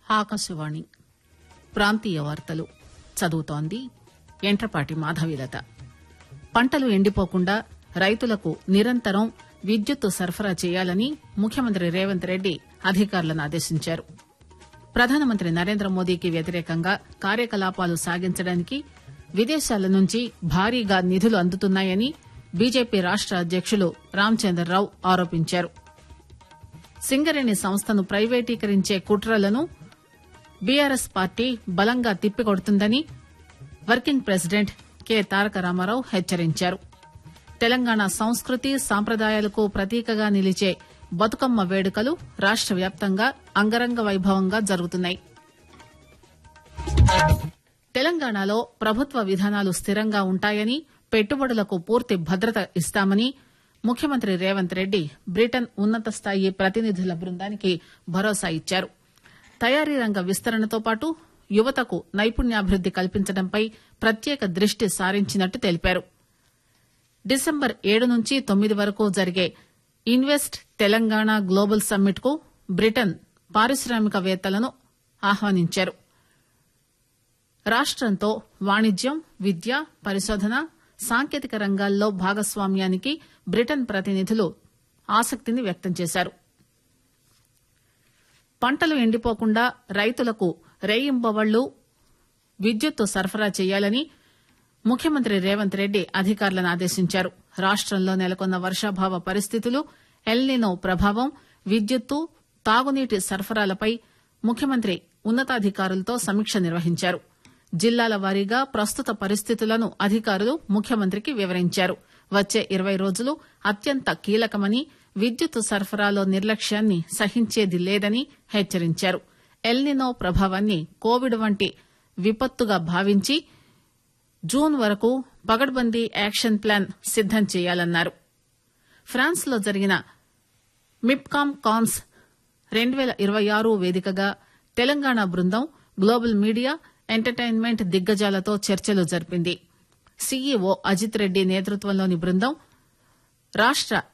ఆకాశవాణి ప్రాంతీయ వార్తలు చదువుతోంది ఎంట్రపాటి మాధవీలత పంటలు ఎండిపోకుండా రైతులకు నిరంతరం విద్యుత్తు సరఫరా చేయాలని ముఖ్యమంత్రి రేవంత్ రెడ్డి అధికారులను ఆదేశించారు ప్రధానమంత్రి నరేంద్ర మోదీకి వ్యతిరేకంగా కార్యకలాపాలు సాగించడానికి విదేశాల నుంచి భారీగా నిధులు అందుతున్నాయని బీజేపీ రాష్ట అధ్యకులు రామచంద్రరావు ఆరోపించారు సింగరేణి సంస్థను ప్రైవేటీకరించే కుట్రలను బీఆర్ఎస్ పార్టీ బలంగా తిప్పికొడుతుందని working president K Taraka Rama Rao హెచ్చరించారు తెలంగాణ సంస్కృతి సాంప్రదాయాలకు ప్రతీకగా నిలిచే బతుకమ్మ వేడుకలు రాష్ట వ్యాప్తంగా అంగరంగ వైభవంగా జరుగుతున్నాయి తెలంగాణలో ప్రభుత్వ విధానాలు స్థిరంగా ఉంటాయని పెట్టుబడులకు పూర్తి భద్రత ఇస్తామని ముఖ్యమంత్రి రేవంత్ రెడ్డి బ్రిటన్ ఉన్నత స్థాయి ప్రతినిధుల బృందానికి భరోసా ఇచ్చారు తయారీ రంగ విస్తరణతో పాటు యువతకు నైపుణ్యాభివృద్ది కల్పించడంపై ప్రత్యేక దృష్టి సారించినట్టు తెలిపారు డిసెంబర్ ఏడు నుంచి తొమ్మిది వరకు జరిగే ఇన్వెస్ట్ తెలంగాణ గ్లోబల్ సమ్మిట్ కు బ్రిటన్ పారిశ్రామికవేత్తలను ఆహ్వానించారు రాష్టంతో వాణిజ్యం విద్య పరిశోధన సాంకేతిక రంగాల్లో భాగస్వామ్యానికి బ్రిటన్ ప్రతినిధులు ఆసక్తిని వ్యక్తం చేశారు పంటలు ఎండిపోకుండా రైతులకు రేయింబవళ్లు విద్యుత్తు సరఫరా చేయాలని ముఖ్యమంత్రి రేవంత్ రెడ్డి అధికారులను ఆదేశించారు రాష్టంలో నెలకొన్న వర్షాభావ పరిస్థితులు ఎల్నినో ప్రభావం విద్యుత్తు తాగునీటి సరఫరాలపై ముఖ్యమంత్రి ఉన్నతాధికారులతో సమీక్ష నిర్వహించారు జిల్లాల వారీగా ప్రస్తుత పరిస్థితులను అధికారులు ముఖ్యమంత్రికి వివరించారు వచ్చే ఇరవై రోజులు అత్యంత కీలకమని విద్యుత్ సరఫరాలో నిర్లక్ష్యాన్ని సహించేది లేదని హెచ్చరించారు ఎల్నినో ప్రభావాన్ని కోవిడ్ వంటి విపత్తుగా భావించి జూన్ వరకు పగడ్బందీ యాక్షన్ ప్లాన్ సిద్దం చేయాలన్నారు ఫ్రాన్స్ లో జరిగిన మిప్కామ్ కాన్స్ రెండు పేల ఇరవై ఆరు వేదికగా తెలంగాణ బృందం గ్లోబల్ మీడియా ఎంటర్టైన్మెంట్ దిగ్గజాలతో చర్చలు జరిపింది సీఈఓ అజిత్ రెడ్డి నేతృత్వంలోని బృందం రాష్ట